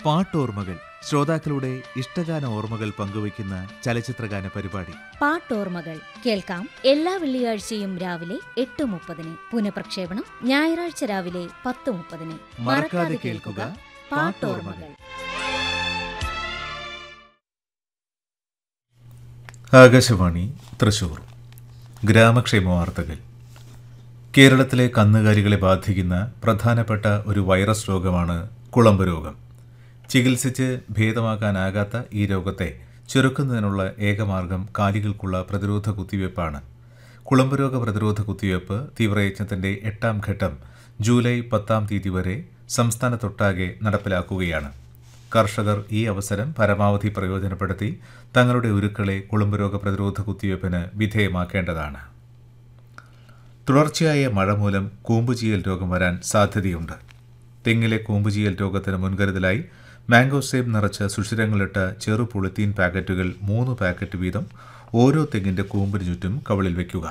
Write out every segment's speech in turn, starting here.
പാട്ടോർമ്മകൾ ശ്രോതാക്കളുടെ ഇഷ്ടഗാന ഓർമ്മകൾ പങ്കുവയ്ക്കുന്ന ചലച്ചിത്രഗാന പരിപാടി പാട്ടോർമ്മകൾ കേൾക്കാം എല്ലാ വെള്ളിയാഴ്ചയും രാവിലെ എട്ട് മുപ്പതിന് പുനഃപ്രക്ഷേപണം ഞായറാഴ്ച രാവിലെ പത്ത് മുപ്പതിന് മറക്കാതെ കേൾക്കുക പാട്ടോർമ്മകൾ ആകാശവാണി തൃശൂർ ഗ്രാമക്ഷേമ വാർത്തകൾ കേരളത്തിലെ കന്നുകാലികളെ ബാധിക്കുന്ന പ്രധാനപ്പെട്ട ഒരു വൈറസ് രോഗമാണ് കുളമ്പ് രോഗം ചികിത്സിച്ച് ഭേദമാക്കാനാകാത്ത ഈ രോഗത്തെ ചെറുക്കുന്നതിനുള്ള ഏകമാർഗം കാലികൾക്കുള്ള പ്രതിരോധ കുത്തിവയ്പ്പാണ് കുളമ്പ് രോഗ പ്രതിരോധ കുത്തിവയ്പ്പ് തീവ്രയജ്ഞത്തിന്റെ എട്ടാം ഘട്ടം ജൂലൈ പത്താം തീയതി വരെ സംസ്ഥാനത്തൊട്ടാകെ നടപ്പിലാക്കുകയാണ് കർഷകർ ഈ അവസരം പരമാവധി പ്രയോജനപ്പെടുത്തി തങ്ങളുടെ ഉരുക്കളെ കുളമ്പ് രോഗ പ്രതിരോധ കുത്തിവയ്പ്പിന് വിധേയമാക്കേണ്ടതാണ് തുടർച്ചയായ മഴ മൂലം കൂമ്പുചീയൽ രോഗം വരാൻ സാധ്യതയുണ്ട് തെങ്ങിലെ കൂമ്പുചീയൽ രോഗത്തിന് മുൻകരുതലായി മാംഗോ സേബ് നിറച്ച സുഷിരങ്ങളിട്ട ചെറു പൊളിത്തീൻ പാക്കറ്റുകൾ മൂന്ന് പാക്കറ്റ് വീതം ഓരോ തെങ്ങിന്റെ കൂമ്പിന് ചുറ്റും കവളിൽ വയ്ക്കുക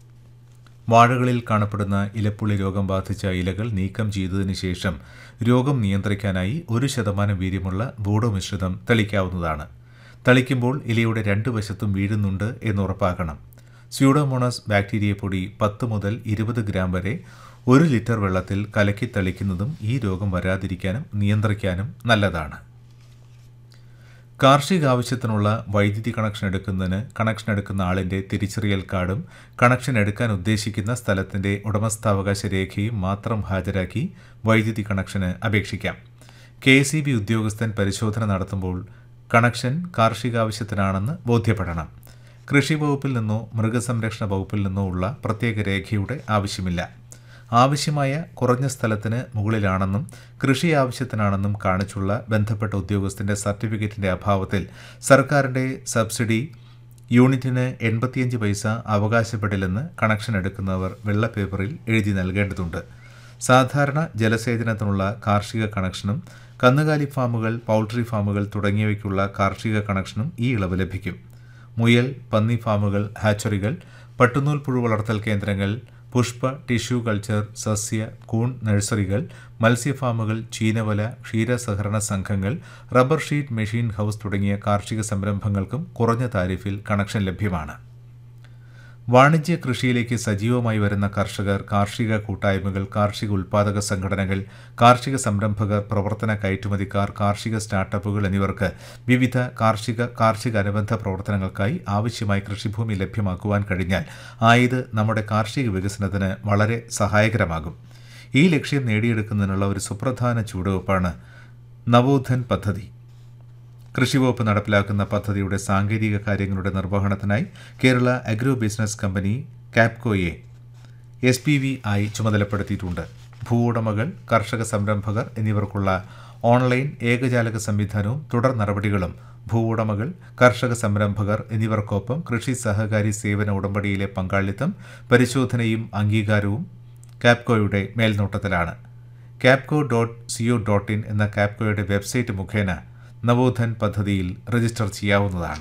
വാഴകളിൽ കാണപ്പെടുന്ന ഇലപ്പുള്ളി രോഗം ബാധിച്ച ഇലകൾ നീക്കം ചെയ്തതിനു ശേഷം രോഗം നിയന്ത്രിക്കാനായി ഒരു ശതമാനം വീര്യമുള്ള ബൂഡോ മിശ്രിതം തളിക്കാവുന്നതാണ് തളിക്കുമ്പോൾ ഇലയുടെ രണ്ട് വശത്തും വീഴുന്നുണ്ട് എന്ന് ഉറപ്പാക്കണം സ്യൂഡോമോണസ് ബാക്ടീരിയ പൊടി പത്ത് മുതൽ ഇരുപത് ഗ്രാം വരെ ഒരു ലിറ്റർ വെള്ളത്തിൽ കലക്കി തളിക്കുന്നതും ഈ രോഗം വരാതിരിക്കാനും നിയന്ത്രിക്കാനും നല്ലതാണ് കാർഷിക ആവശ്യത്തിനുള്ള വൈദ്യുതി കണക്ഷൻ എടുക്കുന്നതിന് കണക്ഷൻ എടുക്കുന്ന ആളിന്റെ തിരിച്ചറിയൽ കാർഡും കണക്ഷൻ എടുക്കാൻ ഉദ്ദേശിക്കുന്ന സ്ഥലത്തിന്റെ ഉടമസ്ഥാവകാശ രേഖയും മാത്രം ഹാജരാക്കി വൈദ്യുതി കണക്ഷന് അപേക്ഷിക്കാം കെ സി ബി ഉദ്യോഗസ്ഥൻ പരിശോധന നടത്തുമ്പോൾ കണക്ഷൻ കാർഷികാവശ്യത്തിനാണെന്ന് ബോധ്യപ്പെടണം കൃഷി വകുപ്പിൽ നിന്നോ മൃഗസംരക്ഷണ വകുപ്പിൽ നിന്നോ ഉള്ള പ്രത്യേക രേഖയുടെ ആവശ്യമില്ല ആവശ്യമായ കുറഞ്ഞ സ്ഥലത്തിന് മുകളിലാണെന്നും കൃഷി ആവശ്യത്തിനാണെന്നും കാണിച്ചുള്ള ബന്ധപ്പെട്ട ഉദ്യോഗസ്ഥന്റെ സർട്ടിഫിക്കറ്റിന്റെ അഭാവത്തിൽ സർക്കാരിന്റെ സബ്സിഡി യൂണിറ്റിന് എൺപത്തിയഞ്ച് പൈസ അവകാശപ്പെടില്ലെന്ന് കണക്ഷൻ എടുക്കുന്നവർ വെള്ള പേപ്പറിൽ എഴുതി നൽകേണ്ടതുണ്ട് സാധാരണ ജലസേചനത്തിനുള്ള കാർഷിക കണക്ഷനും കന്നുകാലി ഫാമുകൾ പൗൾട്രി ഫാമുകൾ തുടങ്ങിയവയ്ക്കുള്ള കാർഷിക കണക്ഷനും ഈ ഇളവ് ലഭിക്കും മുയൽ പന്നി ഫാമുകൾ ഹാച്ചറികൾ പട്ടുനൂൽ പുഴു വളർത്തൽ കേന്ദ്രങ്ങൾ പുഷ്പ ടിഷ്യൂ കൾച്ചർ സസ്യ കൂൺ നഴ്സറികൾ മത്സ്യഫാമുകൾ ചീനവല ക്ഷീരസഹകരണ സംഘങ്ങൾ റബ്ബർ ഷീറ്റ് മെഷീൻ ഹൗസ് തുടങ്ങിയ കാർഷിക സംരംഭങ്ങൾക്കും കുറഞ്ഞ താരിഫിൽ കണക്ഷൻ ലഭ്യമാണ് വാണിജ്യ കൃഷിയിലേക്ക് സജീവമായി വരുന്ന കർഷകർ കാർഷിക കൂട്ടായ്മകൾ കാർഷിക ഉൽപാദക സംഘടനകൾ കാർഷിക സംരംഭകർ പ്രവർത്തന കയറ്റുമതിക്കാർ കാർഷിക സ്റ്റാർട്ടപ്പുകൾ എന്നിവർക്ക് വിവിധ കാർഷിക കാർഷിക അനുബന്ധ പ്രവർത്തനങ്ങൾക്കായി ആവശ്യമായ കൃഷിഭൂമി ലഭ്യമാക്കുവാൻ കഴിഞ്ഞാൽ ആയത് നമ്മുടെ കാർഷിക വികസനത്തിന് വളരെ സഹായകരമാകും ഈ ലക്ഷ്യം നേടിയെടുക്കുന്നതിനുള്ള ഒരു സുപ്രധാന ചുവടുവയ്പ്പാണ് നവോധൻ പദ്ധതി കൃഷിവകുപ്പ് നടപ്പിലാക്കുന്ന പദ്ധതിയുടെ സാങ്കേതിക കാര്യങ്ങളുടെ നിർവഹണത്തിനായി കേരള അഗ്രോ ബിസിനസ് കമ്പനി കാപ്കോയെ എസ് പി വി ആയി ചുമതലപ്പെടുത്തിയിട്ടുണ്ട് ഭൂവുടമകൾ കർഷക സംരംഭകർ എന്നിവർക്കുള്ള ഓൺലൈൻ ഏകജാലക സംവിധാനവും തുടർ നടപടികളും ഭൂവുടമകൾ കർഷക സംരംഭകർ എന്നിവർക്കൊപ്പം കൃഷി സഹകാരി സേവന ഉടമ്പടിയിലെ പങ്കാളിത്തം പരിശോധനയും അംഗീകാരവും കാപ്കോയുടെ മേൽനോട്ടത്തിലാണ് KAPCO dot CO dot in എന്ന കാപ്കോയുടെ വെബ്സൈറ്റ് മുഖേന നവോധൻ പദ്ധതിയിൽ രജിസ്റ്റർ ചെയ്യാവുന്നതാണ്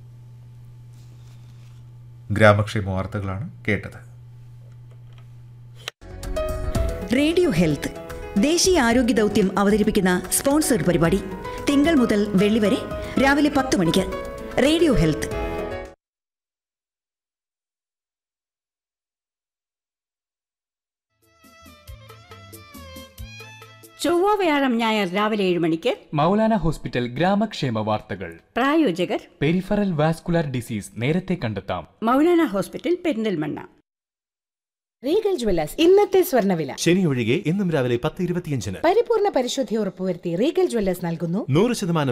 ഗ്രാമക്ഷേമ വാർത്തകളാണ് കേട്ടത് റേഡിയോ ഹെൽത്ത് ദേശീയ ആരോഗ്യ ദൗത്യം അവതരിപ്പിക്കുന്ന സ്പോൺസർഡ് പരിപാടി തിങ്കൾ മുതൽ വെള്ളി വരെ രാവിലെ പത്ത് മണിക്ക് റേഡിയോ ഹെൽത്ത് ചൊവ്വ വ്യാഴം ഞായർ രാവിലെ ഏഴ് മണിക്ക് മൗലാന ഹോസ്പിറ്റൽ ഗ്രാമക്ഷേമ വാർത്തകൾ പ്രായോജകർ പെരിഫറൽ വാസ്കുലർ ഡിസീസ് നേരത്തെ കണ്ടെത്താം Maulana hospital Perinthalmanna Regal jewellers ഇന്നത്തെ സ്വർണ്ണവില ശനി ഒഴികെ ഇന്നും രാവിലെ പത്ത് ഇരുപത്തിയഞ്ചിന് പരിപൂർണ പരിശുദ്ധി ഉറപ്പുവരുത്തി റീഗൽ ജ്വല്ലേഴ്സ് നൽകുന്നു നൂറ് ശതമാനം